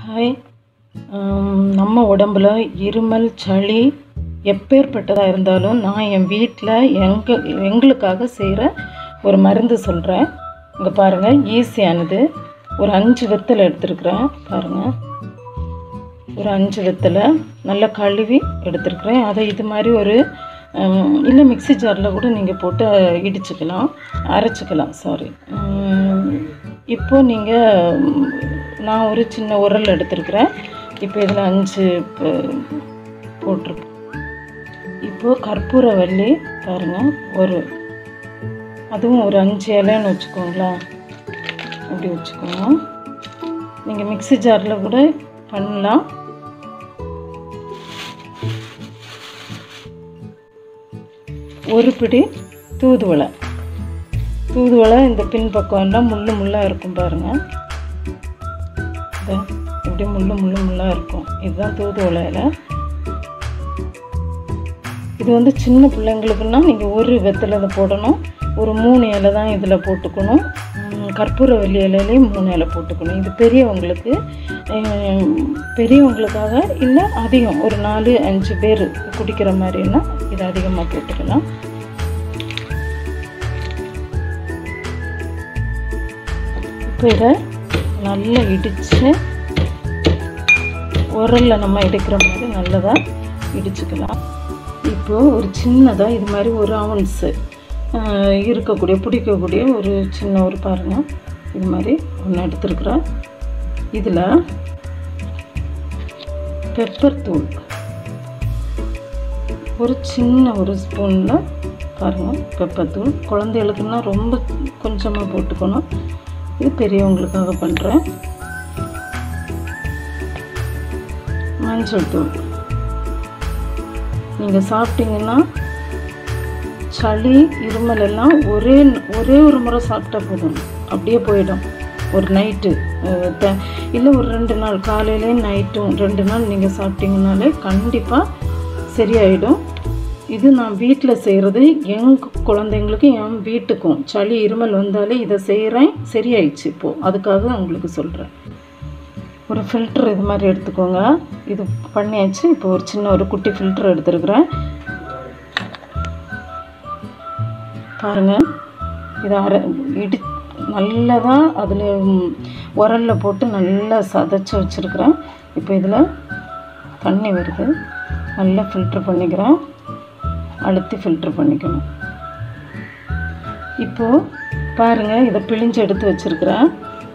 hi ஆம், நம்ம உடம்புல இருமல் சளி எப்பேற்பட்டதாக இருந்தாலும் நான் என் வீட்டில் எங்க எங்களுக்காக செய்கிற ஒரு மருந்து சொல்கிறேன் இங்கே பாருங்கள் ஈஸியானது ஒரு அஞ்சு வெத்தலை எடுத்துருக்குறேன் பாருங்கள் ஒரு அஞ்சு வெத்தலை நல்லா கழுவி எடுத்துருக்குறேன் அதை இது மாதிரி ஒரு ஹம், இல்லை மிக்ஸி ஜாரில் கூட நீங்கள் போட்டு இடிச்சுக்கலாம் அரைச்சிக்கலாம் சாரி இப்போ நீங்கள் நான் ஒரு சின்ன உரல் எடுத்துருக்குறேன் இப்போ இதில் அஞ்சு ப- போட்டிருக்கேன் இப்போது கற்பூரவல்லி பாருங்கள் ஒரு அதுவும் ஒரு அஞ்சு இலைன்னு வச்சுக்கோங்களேன் அப்படி வச்சுக்கோங்க நீங்கள் மிக்ஸி ஜாரில் கூட பண்ணலாம் ஒரு பிடி தூதுவளை தூதுவளை இந்த பின்பக்கம் எல்லாம் முள்ளு முள்ளாக இருக்கும் பாருங்கள் இதோ இப்படி முள்ளு முள்ளு முள்ளாக இருக்கும் இதுதான் தூதுவளை இலை இது வந்து சின்ன பிள்ளைங்களுக்குன்னா நீங்கள் ஒரு வெத்தலை இதை போடணும் ஒரு மூணு இலை தான் இதில் போட்டுக்கணும் உம், கற்பூரவல்லி இலையிலையும் மூணு இலை போட்டுக்கணும் இது பெரியவங்களுக்கு ஹம், பெரியவங்களுக்காக இல்லை அதிகம் ஒரு நாலு அஞ்சு பேர் குடிக்கிற மாதிரின்னா இது அதிகமாக போட்டுக்கலாம் இப்போ இதை நல்லா இடித்து உரலில் நம்ம இடிக்கிற மாதிரி நல்லதாக இடிச்சுக்கலாம் இப்போது ஒரு சின்னதாக இது மாதிரி ஒரு அவுன்ஸு இருக்கக்கூடிய பிடிக்கக்கூடிய ஒரு சின்ன ஒரு பாருங்கள் இது மாதிரி ஒன்று எடுத்துருக்குறேன் இதில் பெப்பர் தூள் ஒரு சின்ன ஒரு ஸ்பூனில் பாருங்கள் பெப்பர் தூள் குழந்தைகளுக்குன்னா ரொம்ப கொஞ்சமாக போட்டுக்கணும் இது பெரியவங்களுக்காக பண்ணுறேன் மஞ்சள் தூள் நீங்கள் சாப்பிட்டீங்கன்னா சளி இருமல் எல்லாம் ஒரே ஒரே ஒரு முறை சாப்பிட்டா போதும் அப்படியே போயிடும் ஒரு நைட்டு இல்லை ஒரு ரெண்டு நாள் காலையிலேயும் நைட்டும் ரெண்டு நாள் நீங்கள் சாப்பிட்டீங்கனாலே கண்டிப்பாக சரியாயிடும் இது நான் வீட்டில் செய்கிறது என் குழந்தைங்களுக்கும் என் வீட்டுக்கும் சளி இருமல் வந்தாலே இதை செய்கிறேன் சரியாயிடுச்சு இப்போது அதுக்காக உங்களுக்கு சொல்கிறேன் ஒரு ஃபில்டர் இது மாதிரி எடுத்துக்கோங்க இது பண்ணியாச்சு இப்போ ஒரு சின்ன ஒரு குட்டி ஃபில்டர் எடுத்துருக்குறேன் பாருங்கள் இதை அரை இடி நல்லதாக அதில் உரலில் போட்டு நல்லா சதைச்சி வச்சுருக்குறேன் இப்போ இதில் தண்ணி வருது நல்லா ஃபில்ட்ரு பண்ணிக்கிறேன் அழுத்தி ஃபில்ட்ரு பண்ணிக்கணும் இப்போது பாருங்கள் இதை பிழிஞ்சு எடுத்து வச்சுருக்கிறேன்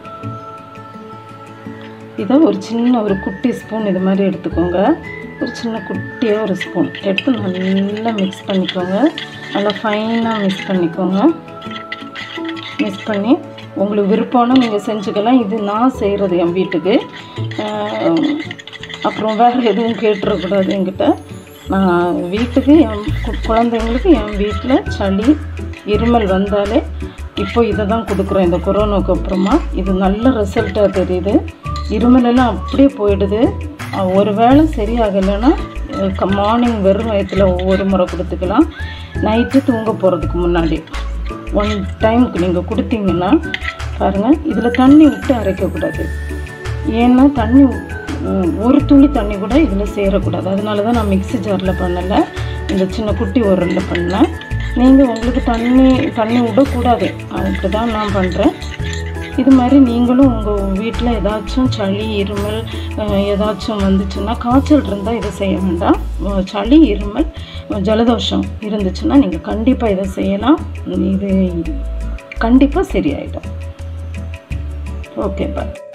இதை ஒரு சின்ன ஒரு குட்டி ஸ்பூன் இது மாதிரி எடுத்துக்கோங்க ஒரு சின்ன குட்டியாக ஒரு ஸ்பூன் எடுத்து நல்லா மிக்ஸ் பண்ணிக்கோங்க நல்லா ஃபைனாக மிக்ஸ் பண்ணிக்கோங்க மிக்ஸ் பண்ணி உங்களுக்கு விருப்பம்னா நீங்கள் செஞ்சுக்கலாம் இது நான் செய்கிறது என் வீட்டுக்கு ஆஹ், அப்புறம் வேறு எதுவும் கேட்டுறக்கூடாது என்கிட்ட நான் வீட்டுக்கு என் கு- குழந்தைங்களுக்கு என் வீட்டில் சளி இருமல் வந்தாலே இப்போ இதை தான் கொடுக்குறோம் இந்த கொரோனாவுக்கு அப்புறமா இது நல்ல ரிசல்ட்டாக தெரியுது இருமலெல்லாம் அப்படியே போயிடுது அஹ் ஒரு வேளை சரியாகலைன்னா மார்னிங் வெறும் வயத்தில் ஒவ்வொரு முறை கொடுத்துக்கலாம் நைட்டு தூங்க போகிறதுக்கு முன்னாடி ஒன் டைமுக்கு நீங்கள் கொடுத்தீங்கன்னா பாருங்கள் இதில் தண்ணி விட்டு அரைக்கக்கூடாது ஏன்னா தண்ணி உ- ஒரு துளி தண்ணி கூட இதில் சேரக்கூடாது அதனால தான் நான் மிக்ஸி ஜாரில் பண்ணலை இந்த சின்ன குட்டி உரலில் பண்ணேன் நீங்கள் உங்களுக்கு தண்ணி தண்ணி விடக்கூடாது அதுக்கு தான் நான் பண்ணுறேன் இது மாதிரி நீங்களும் உங்கள் வீட்டில் ஏதாச்சும் சளி இருமல் அஹ், ஏதாச்சும் வந்துச்சுன்னா காய்ச்சல் இருந்தால் இதை செய்ய வேண்டாம் அஹ், சளி இருமல் அஹ், ஜலதோஷம் இருந்துச்சுன்னா நீங்கள் கண்டிப்பாக இதை செய்யலாம் இது கண்டிப்பாக சரியாயிடும் ஓகே பாய்